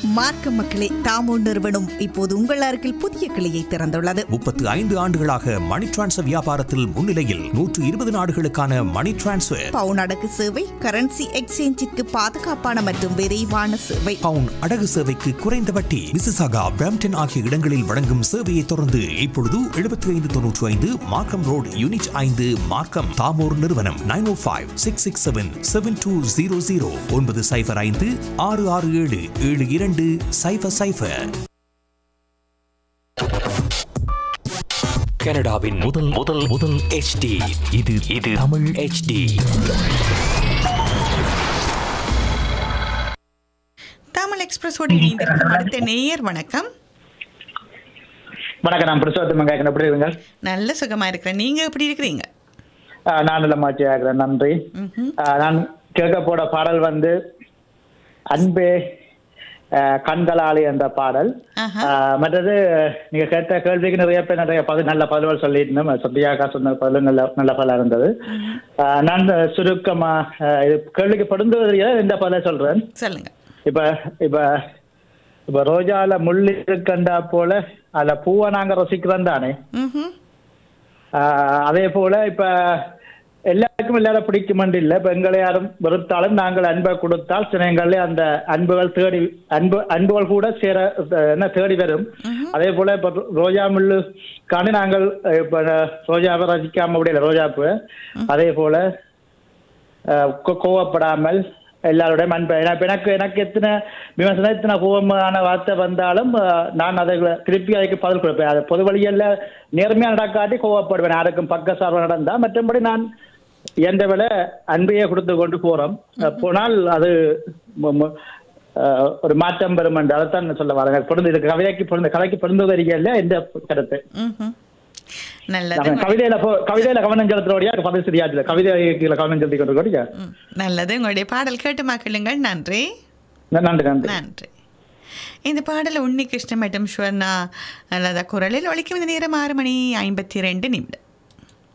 மார்க்க மக்களே தாமோ நிறுவனம் இப்போது உங்கள் அருகில் புதிய கிளையை திறந்துள்ளது முப்பத்து ஐந்து ஆண்டுகளாக மணி டிரான்ஸ்ஃபர் வியாபாரத்தில் முன்னிலையில் நூற்று இருபது நாடுகளுக்கான மணி டிரான்ஸ்ஃபர் பவுன் அடகு சேவை கரன்சி எக்ஸ்சேஞ்சிற்கு பாதுகாப்பான மற்றும் விரைவான சேவை பவுன் அடகு சேவைக்கு குறைந்த வட்டி மிசிசாகா பிரம்டன் ஆகிய இடங்களில் வழங்கும் சேவையை தொடர்ந்து இப்பொழுது எழுபத்தி ஐந்து தொன்னூற்றி ஐந்து மார்க்கம் ரோடு யூனிட் ஐந்து மார்க்கம் தாமோர் நிறுவனம் nine O five six six seven seven two zero zero ஒன்பது சைஃபர் ஐந்து ஆறு ஆறு ஏழு ஏழு இரண்டு சைஃபர் சைஃபர் கனடாவின் முதல் முதல் முதல் HD இது இது தமிழ் HD தமிழ் எக்ஸ்பிரஸோடு இணைந்திருக்கும் அடுத்த நேயர் வணக்கம் வணக்கம் நான் புருஷோத்தமன் கேட்கிறேன் எப்படி இருங்க நல்ல சுகமா இருக்கிறேன் நீங்க எப்படி இருக்கிறீங்க ஆஹ் நான் நல்ல மாற்றி ஆகிறேன் நன்றி ம்ஹும். ஆஹ் நான் கேட்க போட பாடல் வந்து அன்பே ஆஹ் கண்களாளி என்ற பாடல் ஆஹா. ஆஹ் மற்றது நீங்க கேட்ட கேள்விக்கு நிறைய பேர் நிறைய பதில் நல்ல பதில்கள் சொல்லியிருந்தோம் சத்யாக்கா சொன்ன பதில் நல்ல நல்ல பதிலாக இருந்தது ஆஹ் நான் சுருக்கமா ஆஹ் இது கேள்விக்கு படுந்தது இந்த பதிலை சொல்றேன் சொல்லுங்க இப்ப இப்ப இப்ப ரோஜால முள் இருக்கண்டா போல அதுல பூவை நாங்க ரசிக்கிறோம் தானே ம்ஹும். ஆஹ் அதே போல இப்ப எல்லாருக்கும் எல்லாரும் பிடிக்குமென்று இல்லை இப்ப எங்களை யாரும் வெறுத்தாலும் நாங்கள் அன்பை கொடுத்தால் சினங்களே அந்த அன்புகள் தேடி அன்பு அன்புகள் கூட சேர அஹ், என்ன தேடி வரும் அதே போல இப்ப ரோ- ரோஜா முள்ளுக்கான நாங்கள் அஹ், இப்ப ரோஜாவை ரசிக்காம முடியல ரோஜாப்பு அதே போல அஹ், கோ- கோவப்படாமல் எல்லாருடைய அன்பை ஏன்னா இப்ப எனக்கு எனக்கு எத்தனை விமர்சனம் எத்தனை கோபமான வார்த்தை வந்தாலும் அஹ், நான் அதை திருப்பி அதுக்கு பதில் கொடுப்பேன் அது பொது வழியில் நேர்மையா நடக்காட்டி கோவப்படுவேன் யாருக்கும் பக்க சார்பு நடந்தா மற்றபடி நான் எந்த வேலை அன்பையே கொடுத்து கொண்டு போறோம் அஹ், போனால் அது ம- ம- அஹ், ஒரு மாற்றம் பெறும் என்று அதைத்தான் நான் சொல்ல வரேன் பொருந்து இது கவிதைக்கு பொருந்து கலைக்கு பொருந்து வரிகள்ல எந்த கருத்து ம்ஹும். நல்லது நான் கவிதையில போ- கவிதையில கவனம் செலுத்துறோடியா பதில் சரியாச்சுல கவிதை கவனம் செலுத்தி கொண்டு கூடிய ம், நல்லது உங்களுடைய பாடல் கேட்டு மக்களுங்கள் நன்றி நன்றி நன்றி நன்றி இந்த பாடல் உன்னி கிருஷ்ண மற்றும் ஸ்வர்ணா அல்லது குரலில் ஒழிக்கும் இந்த நேரம் ஆறு மணி ஐம்பத்தி ரெண்டு நிமிடம்